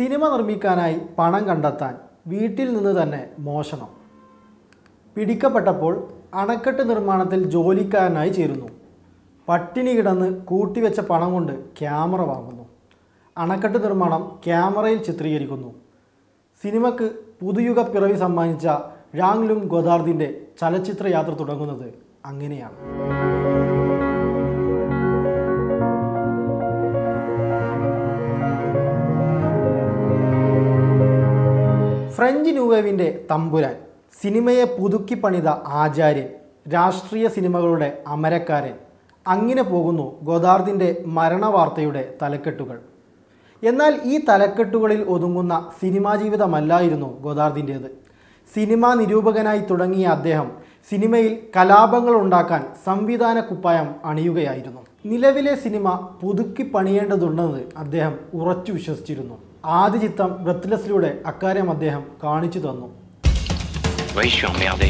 Cinema നിർമ്മിക്കാനായി പണം കണ്ടെത്താൻ വീട്ടിൽ നിന്ന് തന്നെ മോഷണം പിടിക്കപ്പെട്ടപ്പോൾ അണക്കെട്ട് നിർമ്മാണത്തിൽ ജോലിക്കാരനായി ചേരുന്നു പട്ടിണി കിടന്ന് കൂട്ടിവെച്ച പണം കൊണ്ട് ക്യാമറ വാങ്ങുന്നു അണക്കെട്ട് നിർമ്മാണം ക്യാമറയിൽ ചിത്രീകരിക്കുന്നു സിനിമക്ക് പുതുയുഗ പിറവി സമ്മാനിച്ച രാങ്ലും ഗോദാർദിൻ്റെ ചലച്ചിത്ര യാത്ര തുടങ്ങുന്നത് അങ്ങനെയാണ് ഫ്രഞ്ച് ന്യൂവേവിൻ്റെ തമ്പുരാൻ സിനിമയെ പുതുക്കി പണിത ആചാര്യൻ രാഷ്ട്രീയ സിനിമകളുടെ അമരക്കാരൻ അങ്ങനെ പോകുന്നു ഗോദാർദിൻ്റെ മരണവാർത്തയുടെ തലക്കെട്ടുകൾ എന്നാൽ ഈ തലക്കെട്ടുകളിൽ ഒതുങ്ങുന്ന സിനിമാ ജീവിതമല്ലായിരുന്നു ഗോദാർദിൻ്റേത് സിനിമാ നിരൂപകനായി തുടങ്ങിയ അദ്ദേഹം സിനിമയിൽ കലാപങ്ങൾ ഉണ്ടാക്കാൻ സംവിധാന കുപ്പായം അണിയുകയായിരുന്നു നിലവിലെ സിനിമ പുതുക്കി പണിയേണ്ടതുണ്ടെന്ന് അദ്ദേഹം ഉറച്ചു വിശ്വസിച്ചിരുന്നു ആദ്യ ചിത്രം ബ്രത്ത്ലെസ്സിലൂടെ അക്കാര്യം അദ്ദേഹം കാണിച്ചു തന്നു Oui, je suis emmerdé.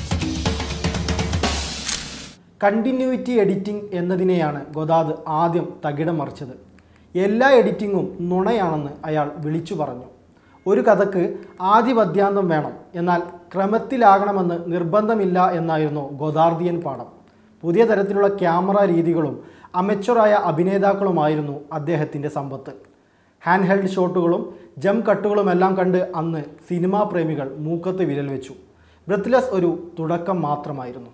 Continuity editing എന്നതിനെയാണ് ഗോദാദ് ആദ്യം തകിടം മറിച്ചത് എല്ലാ എഡിറ്റിങ്ങും നുണയാണെന്ന് അയാൾ വിളിച്ചു പറഞ്ഞു ഒരു കഥക്ക് ആദ്യ പദ്യാന്തം വേണം എന്നാൽ ക്രമത്തിലാകണമെന്ന് നിർബന്ധമില്ല എന്നായിരുന്നു ഗോദാർദിയൻ പാഠം പുതിയ തരത്തിലുള്ള ക്യാമറ രീതികളും അമച്വറായ അഭിനേതാക്കളുമായിരുന്നു അദ്ദേഹത്തിൻ്റെ സമ്പത്ത് ഹാൻഡ് ഹെൽഡ് ഷോട്ടുകളും ജം കട്ടുകളുമെല്ലാം കണ്ട് അന്ന് സിനിമാ പ്രേമികൾ മൂക്കത്ത് വിരൽ വെച്ചു ബ്രത്ത്ലെസ് ഒരു തുടക്കം മാത്രമായിരുന്നു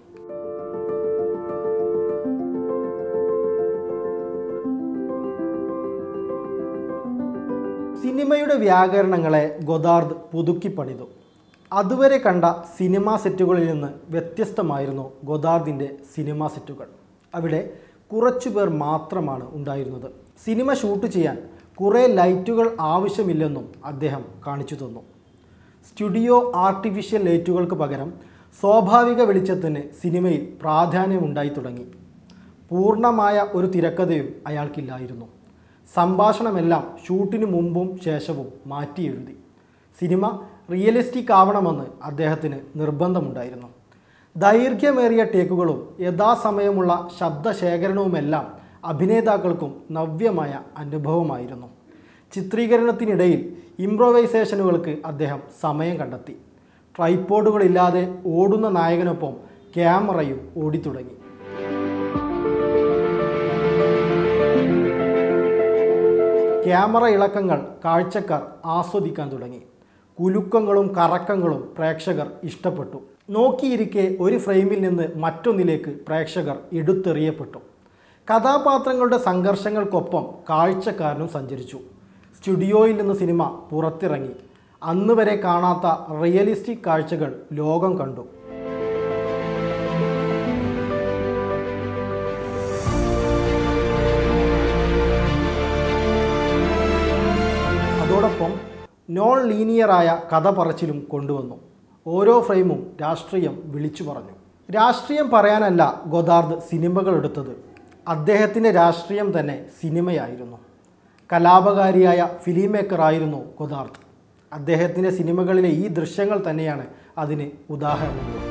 സിനിമയുടെ വ്യാകരണങ്ങളെ ഗൊദാർദ് പുതുക്കി പണിതു അതുവരെ കണ്ട സിനിമാ സെറ്റുകളിൽ നിന്ന് വ്യത്യസ്തമായിരുന്നു ഗൊദാർദിൻ്റെ സിനിമാ സെറ്റുകൾ അവിടെ കുറച്ചു പേർ മാത്രമാണ് ഉണ്ടായിരുന്നത് സിനിമ ഷൂട്ട് ചെയ്യാൻ കുറേ ലൈറ്റുകൾ ആവശ്യമില്ലെന്നും അദ്ദേഹം കാണിച്ചു തന്നു സ്റ്റുഡിയോ ആർട്ടിഫിഷ്യൽ ലൈറ്റുകൾക്ക് പകരം സ്വാഭാവിക വെളിച്ചത്തിന് സിനിമയിൽ പ്രാധാന്യമുണ്ടായി തുടങ്ങി പൂർണ്ണമായ ഒരു തിരക്കഥയും അയാൾക്കില്ലായിരുന്നു സംഭാഷണമെല്ലാം ഷൂട്ടിന് മുമ്പും ശേഷവും മാറ്റി എഴുതി സിനിമ റിയലിസ്റ്റിക് ആവണമെന്ന് അദ്ദേഹത്തിന് നിർബന്ധമുണ്ടായിരുന്നു ദൈർഘ്യമേറിയ ടേക്കുകളും യഥാസമയമുള്ള ശബ്ദശേഖരണവുമെല്ലാം അഭിനേതാക്കൾക്കും നവ്യമായ അനുഭവമായിരുന്നു ചിത്രീകരണത്തിനിടയിൽ ഇംപ്രൊവൈസേഷനുകൾക്ക് അദ്ദേഹം സമയം കണ്ടെത്തി ട്രൈപ്പോഡുകളില്ലാതെ ഓടുന്ന നായകനൊപ്പം ക്യാമറയും ഓടിത്തുടങ്ങി ക്യാമറ ഇളക്കങ്ങൾ കാഴ്ചക്കാർ ആസ്വദിക്കാൻ തുടങ്ങി കുലുക്കങ്ങളും കറക്കങ്ങളും പ്രേക്ഷകർ ഇഷ്ടപ്പെട്ടു നോക്കിയിരിക്കെ ഒരു ഫ്രെയിമിൽ നിന്ന് മറ്റൊന്നിലേക്ക് പ്രേക്ഷകർ എടുത്തെറിയപ്പെട്ടു കഥാപാത്രങ്ങളുടെ സംഘർഷങ്ങൾക്കൊപ്പം കാഴ്ചക്കാരനും സഞ്ചരിച്ചു സ്റ്റുഡിയോയിൽ നിന്ന് സിനിമ പുറത്തിറങ്ങി അന്ന് വരെ കാണാത്ത റിയലിസ്റ്റിക് കാഴ്ചകൾ ലോകം കണ്ടു അതോടൊപ്പം നോൺ ലീനിയറായ കഥ പറച്ചിലും കൊണ്ടുവന്നു ഓരോ ഫ്രെയിമും രാഷ്ട്രീയം വിളിച്ചു പറഞ്ഞു രാഷ്ട്രീയം പറയാനല്ല ഗോദാർദ് സിനിമകൾ എടുത്തത് അദ്ദേഹത്തിൻ്റെ രാഷ്ട്രീയം തന്നെ സിനിമയായിരുന്നു കലാപകാരിയായ ഫിലിം മേക്കറായിരുന്നു ഗോദാർദ് അദ്ദേഹത്തിൻ്റെ സിനിമകളിലെ ഈ ദൃശ്യങ്ങൾ തന്നെയാണ് അതിന് ഉദാഹരണങ്ങൾ